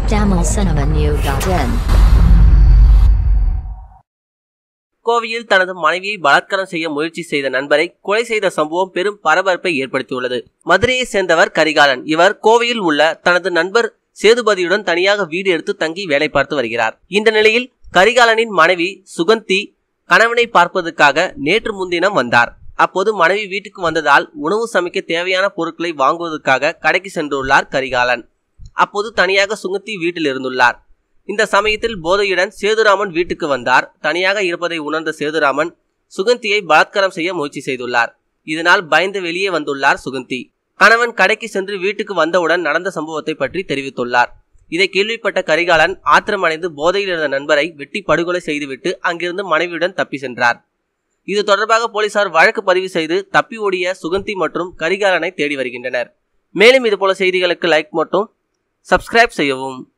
tamilcinemanew.in கோவையில் தனது மனைவியை பலாத்காரம் செய்ய முயற்சி செய்த நண்பரை கொலை செய்த சம்பவம் பெரும் பரபரப்பை ஏற்படுத்தியுள்ளது மதுரையை சேர்ந்தவர் கரிகாலன் இவர் கோவையில் உள்ள தனது நண்பர் சேதுபதியுடன் தனியாக வீடு எடுத்து தங்கி வேலை பார்த்து வருகிறார் இந்த நிலையில் கரிகாலனின் மனைவி சுகந்தி கணவனை பார்ப்பதற்காக நேற்று முன்தினம் வந்தார் அப்போது மனைவி வீட்டுக்கு வந்ததால் உணவு சமைக்க தேவையான பொருட்களை வாங்குவதற்காக கடைக்கு சென்றுள்ளார் கரிகாலன் அப்போது தனியாக சுகந்தி வீட்டில் இருந்துள்ளார் இந்த சமயத்தில் போதையுடன் சேதுராமன் வீட்டுக்கு வந்தார் தனியாக இருப்பதை உணர்ந்த சேதுராமன் சுகந்தியை பலாத்காரம் செய்ய முயற்சி செய்துள்ளார் இதனால் பயந்து வெளியே வந்துள்ளார் சுகந்தி கணவன் கடைக்கு சென்று வீட்டுக்கு வந்தவுடன் நடந்த சம்பவத்தை பற்றி தெரிவித்துள்ளார் இதை கேள்விப்பட்ட கரிகாலன் ஆத்திரமடைந்து போதையில் இருந்த நண்பரை வெட்டி படுகொலை செய்துவிட்டு அங்கிருந்து மனைவியுடன் தப்பி சென்றார் இது தொடர்பாக போலீசார் வழக்கு பதிவு செய்து தப்பி ஓடிய சுகந்தி மற்றும் கரிகாலனை தேடி வருகின்றனர் மேலும் இதுபோல செய்திகளுக்கு லைக் மற்றும் சப்ஸ்கிரைப் செய்யவும்